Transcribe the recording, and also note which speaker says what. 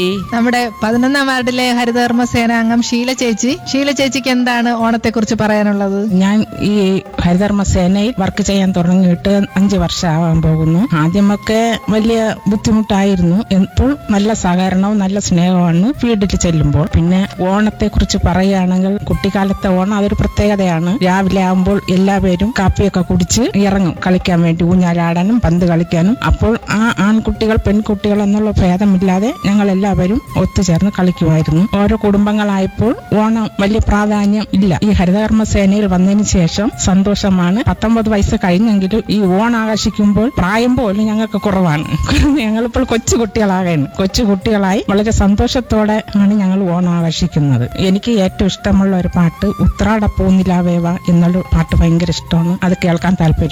Speaker 1: നമ്മുടെ പതിനൊന്നാം വാർഡിലെ ഹരിതകർമ്മ സേന അംഗം ഷീല ചേച്ചി ഷീല ചേച്ചിക്ക് എന്താണ് ഓണത്തെക്കുറിച്ച് പറയാനുള്ളത്
Speaker 2: ഞാൻ ഈ ഹരിതകർമ്മ സേനയിൽ വർക്ക് ചെയ്യാൻ തുടങ്ങിയിട്ട് അഞ്ച് വർഷമാവാൻ പോകുന്നു ആദ്യമൊക്കെ വലിയ ബുദ്ധിമുട്ടായിരുന്നു ഇപ്പോൾ നല്ല സഹകരണവും നല്ല സ്നേഹമാണ് ഫീൽഡിൽ ചെല്ലുമ്പോൾ പിന്നെ ഓണത്തെ കുറിച്ച് പറയുകയാണെങ്കിൽ കുട്ടിക്കാലത്തെ ഓണം അതൊരു പ്രത്യേകതയാണ് രാവിലെ ആകുമ്പോൾ എല്ലാവരും കാപ്പിയൊക്കെ കുടിച്ച് ഇറങ്ങും കളിക്കാൻ വേണ്ടി ഊഞ്ഞാലാടാനും പന്ത് കളിക്കാനും അപ്പോൾ ആ ആൺകുട്ടികൾ പെൺകുട്ടികൾ എന്നുള്ള ഭേദമില്ലാതെ ഞങ്ങൾ എല്ലാവരും ഒത്തുചേർന്ന് കളിക്കുമായിരുന്നു ഓരോ കുടുംബങ്ങളായപ്പോൾ ഓണം വലിയ പ്രാധാന്യം ഇല്ല ഈ ഹരിതകർമ്മ സേനയിൽ വന്നതിന് ശേഷം സന്തോഷമാണ് പത്തൊമ്പത് വയസ്സ് കഴിഞ്ഞെങ്കിലും ഈ ഓണം ആഘോഷിക്കുമ്പോൾ പ്രായം പോലും ഞങ്ങൾക്ക് കുറവാണ് ഞങ്ങളിപ്പോൾ കൊച്ചു കുട്ടികളാകാണ് കൊച്ചു കുട്ടികളായി വളരെ സന്തോഷത്തോടെ ആണ് ഞങ്ങൾ ഓണം ആഘോഷിക്കുന്നത് എനിക്ക് ഏറ്റവും ഇഷ്ടമുള്ള ഒരു പാട്ട് ഉത്രാട പൂനിലാവേവ എന്നുള്ള പാട്ട് ഭയങ്കര ഇഷ്ടമാണ് അത് കേൾക്കാൻ താല്പര്യം